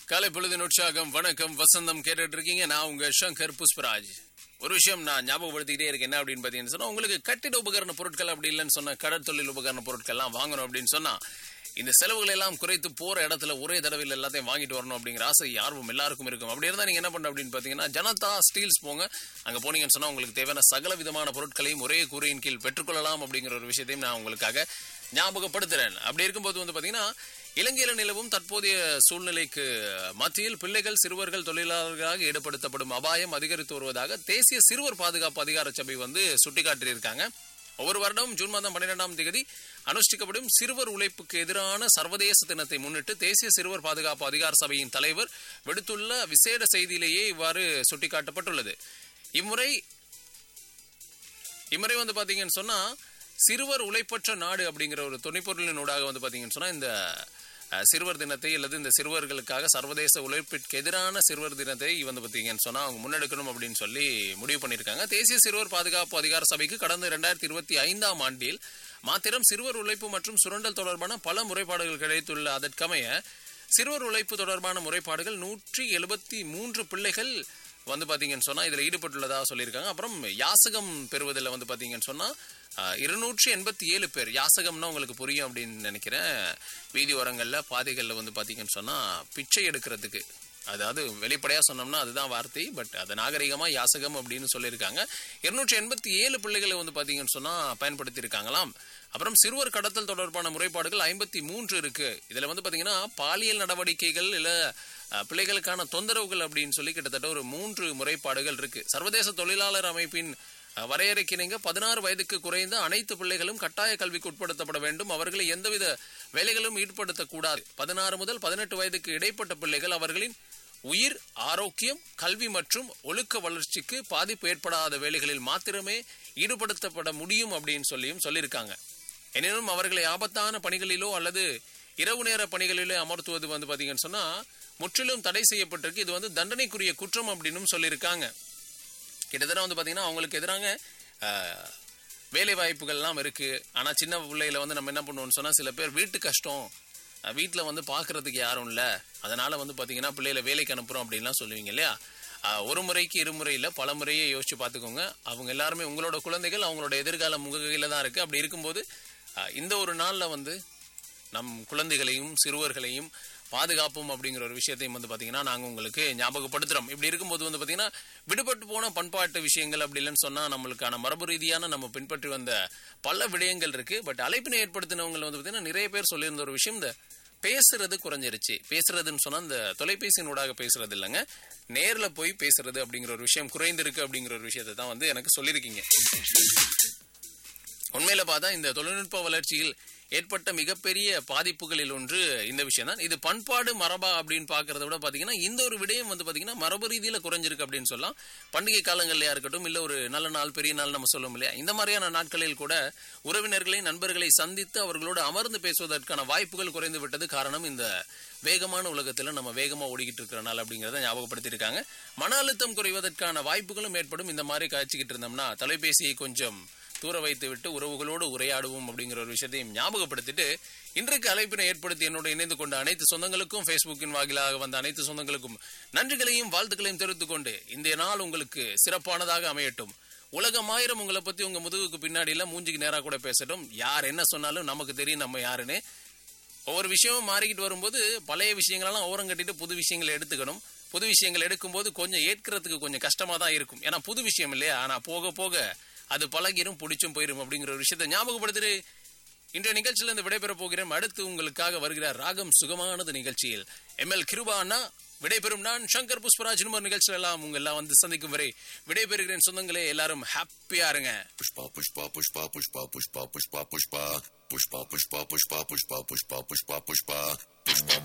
காலை பொழுதின் உற்சாகம் வணக்கம் வசந்தம் கேட்டுட்டு இருக்கீங்க நான் உங்க சங்கர் புஷ்பராஜ் ஒரு விஷயம் நான் ஞாபகப்படுத்திக்கிட்டே இருக்கேன் என்ன அப்படின்னு பார்த்தீங்கன்னு சொன்னா உங்களுக்கு கட்டிட உபகரண பொருட்கள் அப்படி இல்லைன்னு சொன்னா கடற்தொழில் உபகரண பொருட்கள்லாம் வாங்கணும் அப்படின்னு சொன்னா இந்த செலவுகள் எல்லாம் குறைத்து போற இடத்துல ஒரே தடவையில் எல்லாத்தையும் வாங்கிட்டு வரணும் அப்படிங்கிற ஆசை ஆர்வம் எல்லாருக்கும் இருக்கும் அப்படி இருந்தா நீங்க என்ன பண்ண அப்படின்னு பாத்தீங்கன்னா ஜனதா ஸ்டீல்ஸ் போங்க அங்க போனீங்கன்னு சொன்னா உங்களுக்கு தேவையான சகல விதமான பொருட்களையும் ஒரே கூரையின் கீழ் பெற்றுக்கொள்ளலாம் அப்படிங்கிற ஒரு விஷயத்தையும் நான் உங்களுக்காக ஞாபகப்படுத்துறேன் அப்படி இருக்கும்போது வந்து பாத்தீங்கன்னா இலங்கையில நிலவும் தற்போதைய சூழ்நிலைக்கு மத்தியில் பிள்ளைகள் சிறுவர்கள் தொழிலாளர்களாக ஈடுபடுத்தப்படும் அபாயம் அதிகரித்து வருவதாக தேசிய சிறுவர் பாதுகாப்பு அதிகார சபை வந்து சுட்டிக்காட்டியிருக்காங்க ஒவ்வொரு வருடம் ஜூன் மாதம் பன்னிரெண்டாம் தேதி அனுஷ்டிக்கப்படும் சிறுவர் உழைப்புக்கு எதிரான சர்வதேச தினத்தை முன்னிட்டு தேசிய சிறுவர் பாதுகாப்பு அதிகார சபையின் தலைவர் விடுத்துள்ள விசேட செய்தியிலேயே இவ்வாறு சுட்டிக்காட்டப்பட்டுள்ளது இம்முறை இம்முறை வந்து பாத்தீங்கன்னு சொன்னா சிறுவர் உழைப்பற்ற நாடு அப்படிங்கிற ஒரு துணைப்பொருளின் ஊடாக வந்து பாத்தீங்கன்னு சொன்னா இந்த அஹ், சிறுவர் தினத்தை அல்லது இந்த சிறுவர்களுக்காக சர்வதேச உழைப்பிற்கு எதிரான சிறுவர் தினத்தை வந்து பாத்தீங்கன்னு சொன்னா அவங்க முன்னெடுக்கணும் அப்படின்னு சொல்லி முடிவு பண்ணியிருக்காங்க தேசிய சிறுவர் பாதுகாப்பு அதிகார சபைக்கு கடந்த இரண்டாயிரத்தி இருபத்தி ஐந்தாம் ஆண்டில் மாத்திரம் சிறுவர் உழைப்பு மற்றும் சுரண்டல் தொடர்பான பல முறைப்பாடுகள் கிடைத்துள்ள அதற்கமைய சிறுவர் உழைப்பு தொடர்பான முறைப்பாடுகள் நூற்றி எழுபத்தி மூன்று பிள்ளைகள் வந்து பாத்தீங்கன்னு சொன்னா இதுல ஈடுபட்டுள்ளதா சொல்லியிருக்காங்க அப்புறம் யாசகம் பெறுவதில் வந்து பாத்தீங்கன்னு சொன்னா இருநூற்றி எண்பத்தி ஏழு பேர் யாசகம்னா உங்களுக்கு புரியும் அப்படின்னு நினைக்கிறேன் வீதி ஓரங்கள்ல பாதைகள்ல வந்து பாத்தீங்கன்னு சொன்னா பிச்சை எடுக்கிறதுக்கு அதாவது வெளிப்படையா சொன்னோம்னா அதுதான் வார்த்தை பட் அது நாகரிகமா யாசகம் அப்படின்னு சொல்லியிருக்காங்க இருநூற்றி எண்பத்தி ஏழு பிள்ளைகளை வந்து பாத்தீங்கன்னு சொன்னா பயன்படுத்தி இருக்காங்களாம் அப்புறம் சிறுவர் கடத்தல் தொடர்பான முறைப்பாடுகள் ஐம்பத்தி மூன்று இருக்கு இதுல வந்து பாத்தீங்கன்னா பாலியல் நடவடிக்கைகள் இல்ல அஹ், பிள்ளைகளுக்கான தொந்தரவுகள் அப்படின்னு சொல்லி கிட்டத்தட்ட ஒரு மூன்று முறைப்பாடுகள் இருக்கு சர்வதேச தொழிலாளர் அமைப்பின் அஹ், வரையறைக்கிணங்க பதினாறு வயதுக்கு குறைந்த அனைத்து பிள்ளைகளும் கட்டாய கல்விக்கு உட்படுத்தப்பட வேண்டும் அவர்களை எந்தவித வேலைகளும் ஈடுபடுத்தக்கூடாது பதினாறு முதல் பதினெட்டு வயதுக்கு இடைப்பட்ட பிள்ளைகள் அவர்களின் உயிர் ஆரோக்கியம் கல்வி மற்றும் ஒழுக்க வளர்ச்சிக்கு பாதிப்பு ஏற்படாத வேலைகளில் மாத்திரமே ஈடுபடுத்தப்பட முடியும் அப்படின்னு சொல்லியும் சொல்லியிருக்காங்க எனினும் அவர்களை ஆபத்தான பணிகளிலோ அல்லது இரவு நேர பணிகளிலோ அமர்த்துவது வந்து பாத்தீங்கன்னு சொன்னா முற்றிலும் தடை செய்யப்பட்டிருக்கு இது வந்து தண்டனைக்குரிய குற்றம் அப்படின்னு சொல்லியிருக்காங்க கிட்டத்தட்ட வந்து பாத்தீங்கன்னா அவங்களுக்கு எதிராக ஆஹ், வேலை வாய்ப்புகள்லாம் இருக்கு ஆனா சின்ன பிள்ளையில வந்து நம்ம என்ன பண்ணுவோம்னு சொன்னா சில பேர் வீட்டு கஷ்டம் அஹ், வீட்ல வந்து பாக்குறதுக்கு யாரும் இல்ல அதனால வந்து பாத்தீங்கன்னா பிள்ளைகளை வேலைக்கு அனுப்புறோம் அப்படின்லாம் சொல்லுவீங்க இல்லையா ஆஹ், ஒரு முறைக்கு இருமுறை இல்ல பல முறையே யோசிச்சு பார்த்துக்கோங்க அவங்க எல்லாருமே உங்களோட குழந்தைகள் அவங்களோட எதிர்காலம் உங்க கையில தான் இருக்கு அப்படி இருக்கும்போது ஆஹ், இந்த ஒரு நாள்ல வந்து நம் குழந்தைகளையும் சிறுவர்களையும் பாதுகாப்போம் அப்படிங்கிற ஒரு விஷயத்தையும் வந்து பாத்தீங்கன்னா நாங்க உங்களுக்கு ஞாபகப்படுத்துறோம் இப்படி இருக்கும்போது வந்து பாத்தீங்கன்னா விடுபட்டு போன பண்பாட்டு விஷயங்கள் அப்படி இல்லைன்னு சொன்னா நம்மளுக்கான மரபு ரீதியான நம்ம பின்பற்றி வந்த பல விடயங்கள் இருக்கு பட் அழைப்பினை ஏற்படுத்தினவங்க வந்து பாத்தீங்கன்னா நிறைய பேர் சொல்லியிருந்த ஒரு விஷயம் இந்த பேசுறது குறைஞ்சிருச்சு பேசுறதுன்னு சொன்னா இந்த தொலைபேசியின் ஊடாக பேசுறது இல்லைங்க நேர்ல போய் பேசுறது அப்படிங்கிற ஒரு விஷயம் குறைந்திருக்கு அப்படிங்கிற ஒரு விஷயத்தை தான் வந்து எனக்கு சொல்லியிருக்கீங்க உண்மையில பார்த்தா இந்த தொழில்நுட்ப வளர்ச்சியில் ஏற்பட்ட மிகப்பெரிய பாதிப்புகளில் ஒன்று இந்த விஷயம் தான் இது பண்பாடு மரபா அப்படின்னு பாக்குறத விட பாத்தீங்கன்னா இந்த ஒரு விடயம் வந்து பாத்தீங்கன்னா மரபு ரீதியில குறைஞ்சிருக்கு அப்படின்னு சொல்லலாம் பண்டிகை காலங்கள்லயா இருக்கட்டும் இல்ல ஒரு நல்ல நாள் பெரிய நாள் நம்ம சொல்லும் இல்லையா இந்த மாதிரியான நாட்களில் கூட உறவினர்களை நண்பர்களை சந்தித்து அவர்களோடு அமர்ந்து பேசுவதற்கான வாய்ப்புகள் குறைந்து விட்டது காரணம் இந்த வேகமான உலகத்துல நம்ம வேகமா ஓடிக்கிட்டு இருக்கிறனால அப்படிங்கறத ஞாபகப்படுத்தியிருக்காங்க மன அழுத்தம் குறைவதற்கான வாய்ப்புகளும் ஏற்படும் இந்த மாதிரி காய்ச்சிக்கிட்டு இருந்தோம்னா தொலைபேசியை கொஞ்சம் தூர வைத்து விட்டு உறவுகளோடு உரையாடுவோம் அப்படிங்கிற ஒரு விஷயத்தையும் ஞாபகப்படுத்திட்டு இன்றைக்கு அழைப்பினை ஏற்படுத்தி என்னோட இணைந்து கொண்ட அனைத்து சொந்தங்களுக்கும் ஃபேஸ்புக்கின் வாயிலாக வந்த அனைத்து சொந்தங்களுக்கும் நன்றிகளையும் வாழ்த்துக்களையும் தெரிவித்துக் கொண்டு இந்த நாள் உங்களுக்கு சிறப்பானதாக அமையட்டும் உலகம் ஆயிரம் உங்களை பத்தி உங்க முதுகுக்கு பின்னாடி எல்லாம் மூஞ்சிக்கு நேரா கூட பேசட்டும் யார் என்ன சொன்னாலும் நமக்கு தெரியும் நம்ம யாருன்னு ஒவ்வொரு விஷயமும் மாறிக்கிட்டு வரும்போது பழைய விஷயங்களெல்லாம் ஓரம் கட்டிட்டு புது விஷயங்களை எடுத்துக்கணும் புது விஷயங்கள் எடுக்கும்போது கொஞ்சம் ஏற்கிறதுக்கு கொஞ்சம் கஷ்டமா தான் இருக்கும் ஏன்னா புது விஷயம் இல்லையா ஆனா போக போக அது பழகிரும் பிடிச்சும் போயிரும் அப்படிங்கிற ஒரு விஷயத்தை ஞாபகப்படுத்திட்டு இன்றைய நிகழ்ச்சியில இருந்து விடைபெற போகிறேன் அடுத்து உங்களுக்காக வருகிறார் ராகம் சுகமானது நிகழ்ச்சியில் எம் எல் கிருபா அண்ணா விடைபெறும் நான் சங்கர் புஷ்பராஜ் இன்னொரு நிகழ்ச்சியில எல்லாம் உங்க எல்லாம் வந்து சந்திக்கும் வரை விடைபெறுகிறேன் சொந்தங்களே எல்லாரும் ஹாப்பியா இருங்க Pushpa, pushpa, pushpa, pushpa, pushpa, pushpa, pushpa, pushpa, pushpa, pushpa, pushpa, pushpa, pushpa, pushpa, pushpa, pushpa,